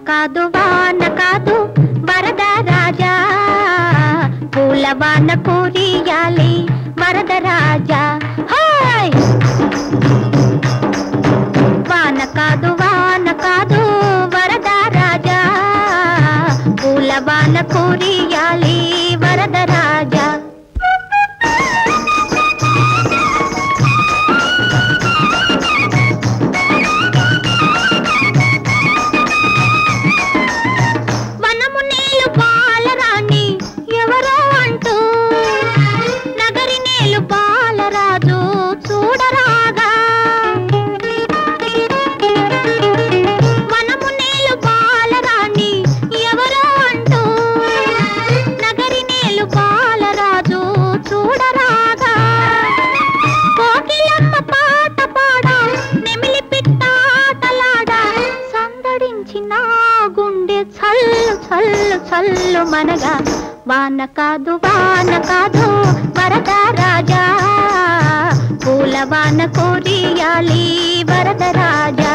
కాదు వాన కాదు వరద రాజా పూల వాన కురియాలి వరద రాజా హాయ్ వాన కాదు వాన కాదు వరద రాజా పూల వాన కురియాలి వరద రాజా వనము నేలు బాలరాణి ఎవరో అంటూ నగరి నేలు బాలరాజు చూడరాగా వనము నేలు బాలరాణి ఎవరో అంటూ నగరి నేలు బాలరాజు చూడరాగా కోకిలమ్మ పాట పాడ నెమిలి పిట్టాటలాడ సందడించిన గుండె చల్లు చల్లు చల్లు మనగా వాన కాదు వాన కాదు వరద రాజా పూల వాన కోరియాలి వరద రాజా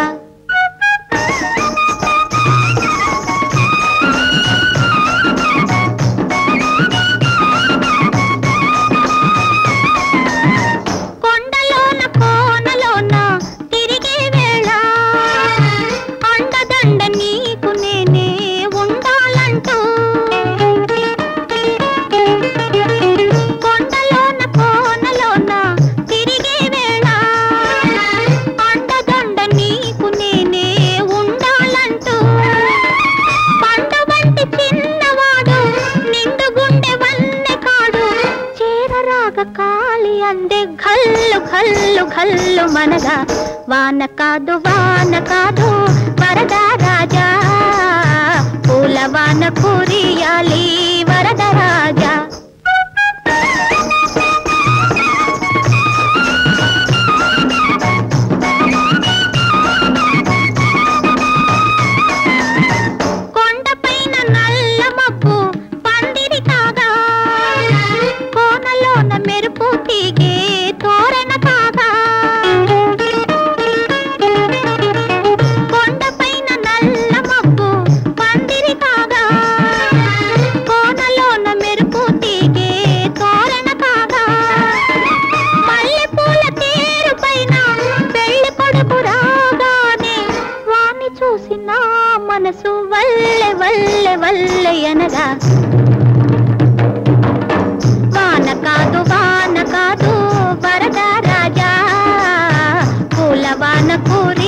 కొండలోన కోనలోన తిరిగే వేళ అండదండ నీకు నేనే ఉండాలంటూ కొండలోన కోనలోన తిరిగే వేళ అండదండ నీకు నేనే ఉండాలంటూ పండు వంటి చిన్నవాడు నిండు గుండె వన్నె కాడు చేరరాగ కాలి అందే ఘల్లు ఘల్లు ఘల్లు మనగా వాన కాదు వాన కాదు వరద రాజా పూల వాన కురియాలి వరద రాజా కొండపైన నల్ల మబ్బు పందిరి కాగా కోనలోన మెరుపు తీగే తోరణ కాగా కొండపైన నల్ల మబ్బు పందిరి కాగా కోనలోన మెరుపు తీగే తోరణ కాగా మల్లెపూల తేరు పైన పెళ్లి కొడుకు రాగానే వాణ్ణి చూసి నా మనసు వల్లె వల్లె వల్లె అనగా వాన కాదు వాన కాదు వరద రాజా పూల వాన కూర